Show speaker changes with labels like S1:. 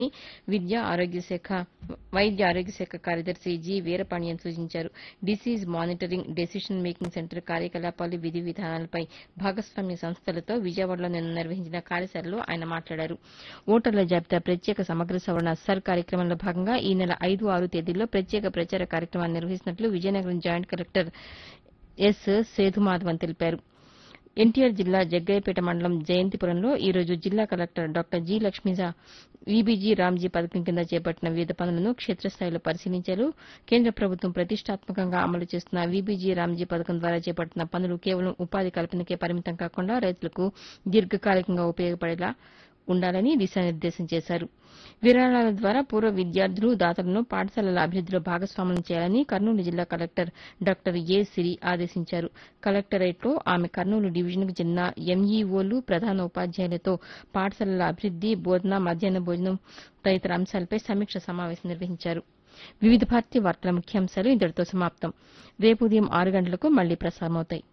S1: విద్య ఆరోగ్య శాఖ వైద్య ఆరోగ్య శాఖ కార్యదర్శి జి వీరపాండ్యన్ సూచించారు disease monitoring decision making centre కార్యకలాపాలు విధి విధానాలపై భాగస్వామ్య సంస్థలతో విజయవాడలో నిన్న నిర్వహించిన కార్యశాలలో ఆయన మాట్లాడారు ఓటర్ల జాబితా ప్రత్యేక సమగ్ర సవరణ సర్ కార్యక్రమంలో భాగంగా ఈ నెల ఐదు ఆరు తేదీల్లో ప్రత్యేక ప్రచార కార్యక్రమాన్ని నిర్వహిస్తున్నట్లు Vizianagaram joint collector S Sethumadhavan తెలిపారు ఎన్టీఆర్ జిల్లా జగ్గయ్యపేట మండలం జయంతిపురంలో ఈ రోజు జిల్లా collector doctor G Lakshmisha VBG Ramji పథకం కింద చేపట్టిన వివిధ పనులను క్షేత్రస్థాయిలో పరిశీలించారు కేంద్ర ప్రభుత్వం ప్రతిష్టాత్మకంగా అమలు చేస్తున్న వీబీజీ రామ్జీ పథకం ద్వారా చేపట్టిన పనులు కేవలం ఉపాధి కల్పనకే పరిమితం కాకుండా రైతులకు దీర్ఘకాలికంగా ఉపయోగపడేలా ఉండాలని దిశానిర్దేశం చేశారు విరాళాల ద్వారా పూర్వ విద్యార్థులు దాతలను పాఠశాలల అభివృద్దిలో భాగస్వాములను చేయాలని కర్నూలు జిల్లా కలెక్టర్ డాక్టర్ ఏ సిరి ఆదేశించారు కలెక్టరేట్లో ఆమె కర్నూలు డివిజన్కు చెందిన ఎంఈఓలు ప్రధాన ఉపాధ్యాయులతో పాఠశాలల అభివృద్ది బోధన మధ్యాహ్న భోజనం తదితర అంశాలపై సమీక్ష సమావేశం నిర్వహించారు వివిధ భారతి వార్తల ముఖ్యాంశాలు ఇంతటితో సమాప్తం రేపు ఉదయం ఆరు గంటలకు మళ్లీ ప్రసారమవుతాయి